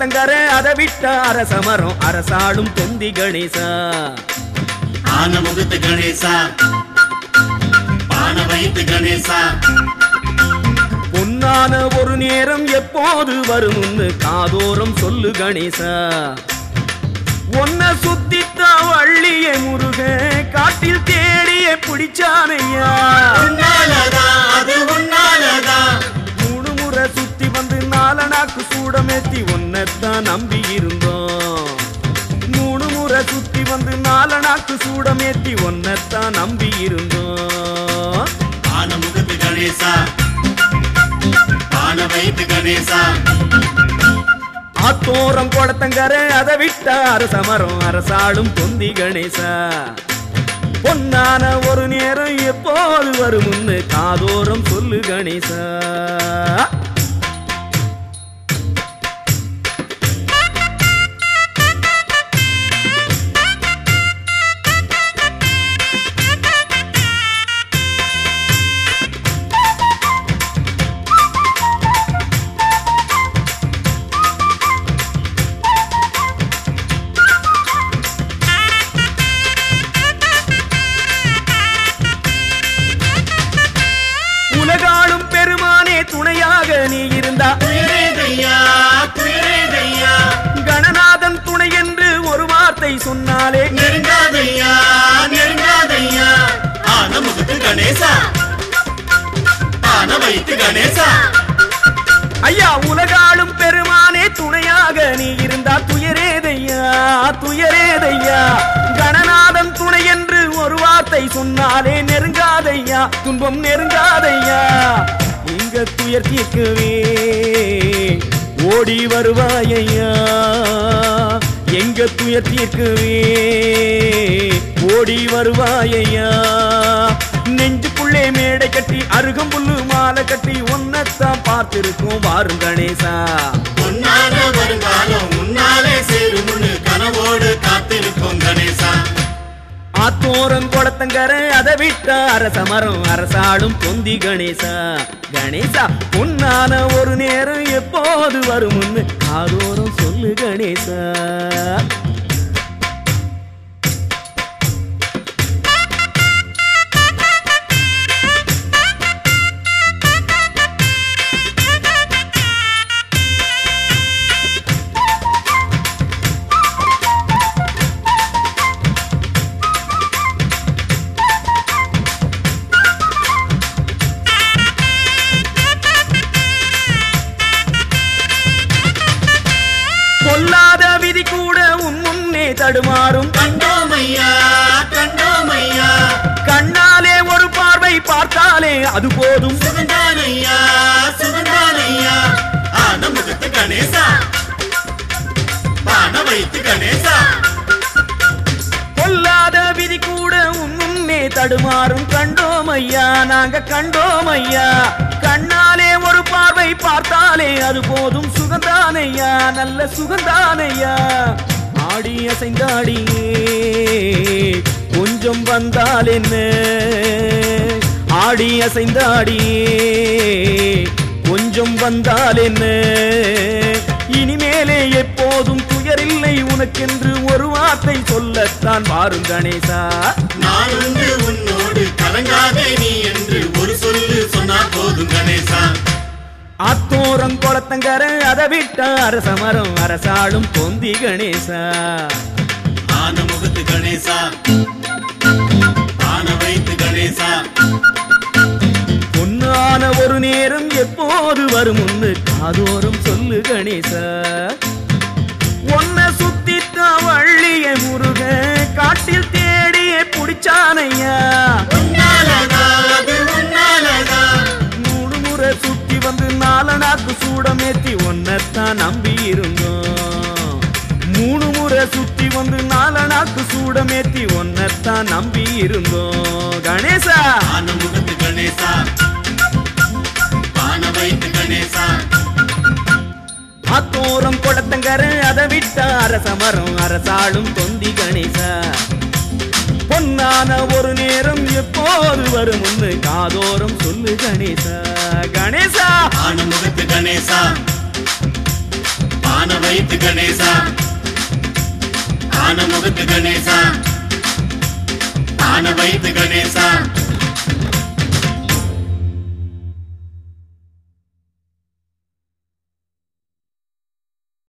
குளத்தங்கர அதை விட்ட அரசமரம் அரசாளும் தொந்தி கணேசா ஆன முகத்து கணேசா பான வைத்து கணேசா பொன்னான ஒரு நேரம் எப்போது வரும்னு காதோரம் சொல்லு கணேசா ஒன்ன சுத்தித்த வள்ளிய முருக காட்டில் தேடிய பிடிச்சானையா உன்னாலதா அது உன்னாலதா மூணு முறை சுத்தி வந்து நாலனாக்கு சூடமேத்தி ஒன்னத்தான் நம்பி இருந்தோம் மூணு முறை சுத்தி வந்து நாலனாக்கு சூடமேத்தி ஒன்னத்தான் நம்பி இருந்தோம் ஆன முகத்து கணேசா பான வைத்து கணேசா ஆத்தோரம் குளத்தங்கர அதை விட்ட அரசமரம் அரசாளும் தொந்தி கணேசா பொன்னான ஒரு நேரம் எப்போது வரும்னு காதோரம் சொல்லு கணேசா உலகாளும் பெருமானே துணையாக நீ இருந்தா துயரேதையா துயரேதையா கணநாதன் துணை என்று ஒரு வார்த்தை சொன்னாலே நெருங்காதையா நெருங்காதையா ஆன முகத்து கணேசா பான வைத்து கணேசா ஐயா உலகாளும் பெருமானே துணையாக நீ இருந்தா துயரேதையா துயரேதையா கணநாதன் துணை என்று ஒரு வார்த்தை சொன்னாலே நெருங்காதையா துன்பம் நெருங்காதையா இங்க துயர் தீர்க்கவே ஓடி வருவாயையா எங்க துயர் தீர்க்கவே ஓடி வருவாயையா நெஞ்சுக்குள்ளே மேடை கட்டி அருகம்புல்லு மாலை கட்டி ஒன்னத்தான் பார்த்திருக்கோம் வாரும் கணேசா பொன்னான வருங்காலம் முன்னாலே சேருமுன்னு கனவோடு காத்திருக்கும் கணேசா ஆத்தோரம் குளத்தங்கர அதை விட்ட அரசமரம் அரசாடும் தொந்தி கணேசா கணேசா பொன்னான ஒரு நேரம் எப்போது வரும்னு காதோரம் சொல்லு கணேசா பொல்லாத விதி கூட உன் முன்னே தடுமாறும் கண்டோமையா கண்டோமையா கண்ணாலே ஒரு பார்வை பார்த்தாலே அது போதும் சுகந்தானையா சுகந்தானையா ஆன முகத்து கணேசா பான வைத்து கணேசா பொல்லாத விதி கூட உன் முன்னே தடுமாறும் கண்டோம் ஐயா நாங்க கண்டோம் ஐயா கண்ணாலே ஒரு பார்வை பார்த்தாலே அது போதும் சுகந்தானையா நல்ல சுகந்தானையா ஆடி அசைந்தாடியே கொஞ்சம் வந்தால் என்ன ஆடி அசைந்தாடியே கொஞ்சம் வந்தால் என்ன இனிமேலே எப்போதும் துயரில்லை உனக்கென்று ஒரு வார்த்தை சொல்லத்தான் வாரும் கணேசா நான் உண்டு உன்னோடு கலங்காதே நீ என்று ஒரு சொல்லு சொன்னா போதும் கணேசா ஆத்தோரம் குளத்தங்கர அதை விட்ட அரசமரம் அரசாளும் பொந்தி கணேசா ஆன முகத்து கணேசா ஆன வைத்து கணேசா பொன்னான ஒரு நேரம் எப்போது வரும் முன்னு காதோறும் சொல்லு கணேசா ஒன்ன சுத்தித்த வள்ளிய முருக காட்டில் தேடிய புடிச்சானையா உன்னாலதா அது உன்னாலதா மூணு முறை சுத்தி வந்து நாலனாக்கு சூடமேத்தி ஒன்னத்தான் நம்பி இருந்தோம் மூணு முறை சுத்தி வந்து நாலனாக்கு சூடமேத்தி ஒன்னத்தான் நம்பி இருந்தோம் கணேசா ஆன முகத்து கணேசா பான வைத்து கணேசா ஆத்தோரம் குளத்தங்கர அதை விட்ட அரசமரம் அரசாளும் தொந்தி கணேசா பொன்னான ஒரு நேரம் எப்போது வரும் காதோரம் சொல்லு கணேசா கணேசா ஆன முகத்து கணேசா பான ஆன வைத்து கணேசா ஆன முகத்து கணேசா ஆன வைத்து கணேசா